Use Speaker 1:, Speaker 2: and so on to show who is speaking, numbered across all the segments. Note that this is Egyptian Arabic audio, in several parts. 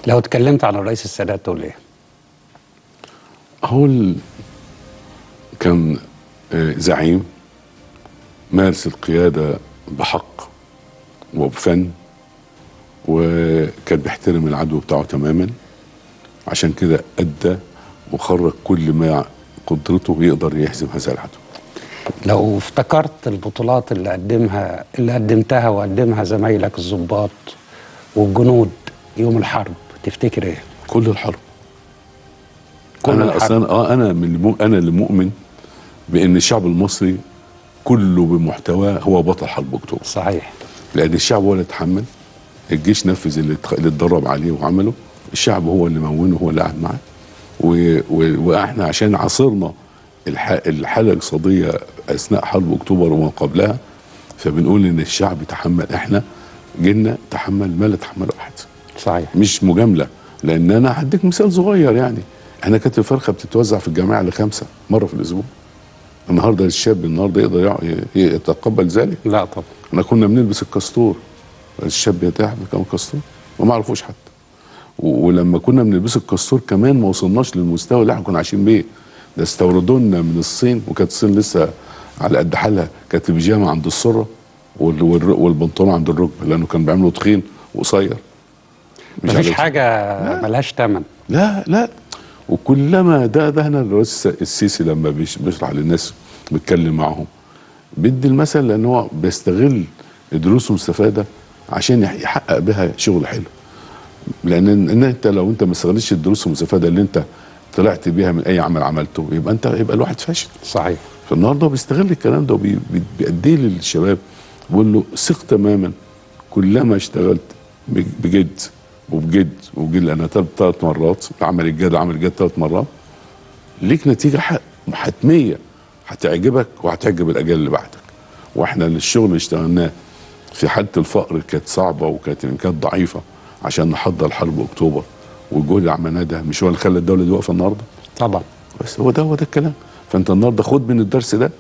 Speaker 1: لو اتكلمت عن الرئيس السادات تقول ايه؟
Speaker 2: هو ال- كان آه، زعيم مارس القيادة بحق وبفن وكان بيحترم العدو بتاعه تماما عشان كده أدى وخرج كل ما قدرته يقدر يهزم هذا العدو
Speaker 1: لو افتكرت البطولات اللي قدمها اللي قدمتها وقدمها زمايلك الضباط والجنود يوم الحرب تفتكر ايه؟
Speaker 2: كل الحرب
Speaker 1: كل
Speaker 2: انا
Speaker 1: الحرب.
Speaker 2: اصلا اه انا من المو انا اللي مؤمن بان الشعب المصري كله بمحتواه هو بطل حرب اكتوبر
Speaker 1: صحيح
Speaker 2: لان الشعب هو اللي اتحمل الجيش نفذ اللي اتخ- اللي اتدرب عليه وعمله الشعب هو اللي مونه هو اللي قعد معاه و... و... واحنا عشان عاصرنا الح... الحاله الاقتصاديه اثناء حرب اكتوبر وما قبلها فبنقول ان الشعب تحمل احنا جيلنا تحمل ما لا تحمله احد
Speaker 1: صحيح
Speaker 2: مش مجامله لان انا هديك مثال صغير يعني احنا كانت الفرخه بتتوزع في الجامعه لخمسه مره في الاسبوع النهارده الشاب النهارده يقدر يع- ي- يتقبل ذلك
Speaker 1: لا طبعا
Speaker 2: احنا كنا بنلبس الكستور الشاب يتاح كان كستور وما عرفوش حتى و- ولما كنا بنلبس الكستور كمان ما وصلناش للمستوى اللي احنا كنا عايشين بيه ده استوردوا لنا من الصين وكانت الصين لسه على قد حالها كانت البيجامه عند السره وال- وال- والبنطلون عند الركبه لانه كان بيعملوا تخين وقصير مش
Speaker 1: مفيش
Speaker 2: على-
Speaker 1: حاجه ملهاش ثمن
Speaker 2: لا لا وكلما ده ده هنا الرئيس السيسي لما بيش- بيشرح للناس بيتكلم معهم بيدي المثل لان هو بيستغل الدروس المستفاده عشان يح- يحقق بها شغل حلو لان ان إن انت لو انت ما استغلتش الدروس المستفاده اللي انت طلعت بيها من اي عمل عملته يبقى انت يبقى الواحد فاشل
Speaker 1: صحيح
Speaker 2: فالنهارده بيستغل الكلام ده وبيأديه للشباب بيقول له ثق تماما كلما اشتغلت بج- بجد وبجد وبجد انا ثلاث مرات عمل الجد عمل الجد ثلاث مرات ليك نتيجه ح- حتميه هتعجبك وهتعجب الاجيال اللي بعدك واحنا الشغل اللي اشتغلناه في حاله الفقر كانت صعبه وكانت الامكانيات ضعيفه عشان نحضر حرب اكتوبر والجهد اللي عملناه ده مش هو اللي خلى الدوله دي واقفه النهارده
Speaker 1: طبعا
Speaker 2: بس هو ده هو ده الكلام فانت النهارده خد من الدرس ده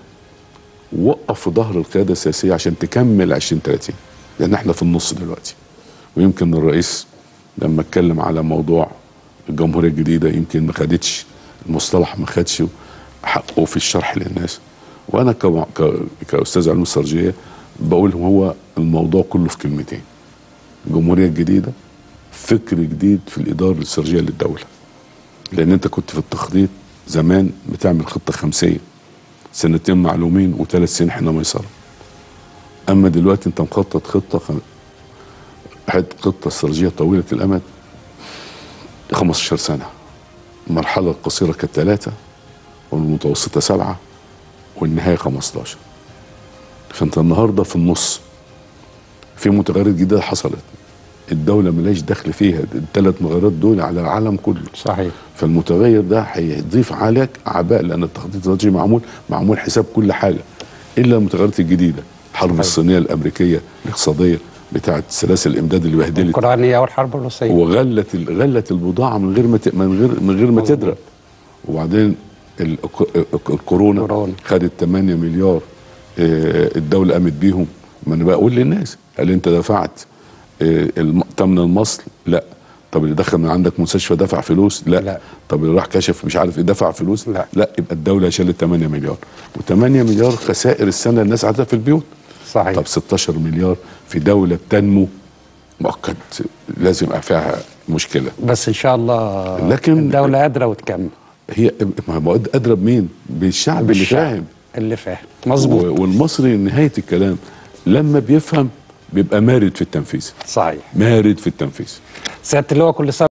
Speaker 2: وقف في ظهر القياده السياسيه عشان تكمل 2030 لان احنا في النص دلوقتي ويمكن الرئيس لما اتكلم على موضوع الجمهوريه الجديده يمكن ما خدتش المصطلح ما خدش حقه في الشرح للناس وانا ك... ك... كاستاذ علوم السرجيه بقول هو الموضوع كله في كلمتين الجمهوريه الجديده فكر جديد في الاداره الاستراتيجيه للدوله لان انت كنت في التخطيط زمان بتعمل خطه خمسيه سنتين معلومين وثلاث سنين حين ميسره اما دلوقتي انت مخطط خطه خم... حد خطه استراتيجيه طويله الامد 15 سنه المرحله القصيره كانت ثلاثه والمتوسطه سبعه والنهايه 15 فانت النهارده في النص في متغيرات جديده حصلت الدوله ملهاش دخل فيها الثلاث مغيرات دول على العالم كله
Speaker 1: صحيح
Speaker 2: فالمتغير ده هيضيف عليك اعباء لان التخطيط الاستراتيجي معمول معمول حساب كل حاجه الا المتغيرات الجديده الحرب
Speaker 1: صحيح.
Speaker 2: الصينيه الامريكيه الاقتصاديه بتاعت سلاسل الامداد اللي بهدلت
Speaker 1: القرآنية والحرب الروسية
Speaker 2: وغلت ال- غلت البضاعه من غير ما ت- من غير من غير ما
Speaker 1: مظبوط.
Speaker 2: تدرى وبعدين ال- الك- الكورونا
Speaker 1: كورونا.
Speaker 2: خدت 8 مليار آه، الدوله قامت بيهم ما انا بقول للناس هل انت دفعت آه، الم- تمن المصل لا طب اللي دخل من عندك مستشفى دفع فلوس لا,
Speaker 1: لا.
Speaker 2: طب اللي راح كشف مش عارف ايه دفع فلوس
Speaker 1: لا.
Speaker 2: لا يبقى الدوله شالت 8 مليار و8 مليار خسائر السنه الناس قاعده في البيوت
Speaker 1: صحيح
Speaker 2: طب 16 مليار في دوله بتنمو مؤكد لازم يبقى فيها مشكله
Speaker 1: بس إن شاء الله
Speaker 2: لكن-
Speaker 1: الدولة قادرة وتكمل
Speaker 2: هي ما هو قادره بمين؟ بالشعب, اللي
Speaker 1: بالشعب
Speaker 2: فاهم
Speaker 1: اللي فاهم مظبوط
Speaker 2: و- والمصري نهايه الكلام لما بيفهم بيبقى مارد في التنفيذ
Speaker 1: صحيح
Speaker 2: مارد في التنفيذ
Speaker 1: سيادة اللواء كل سنة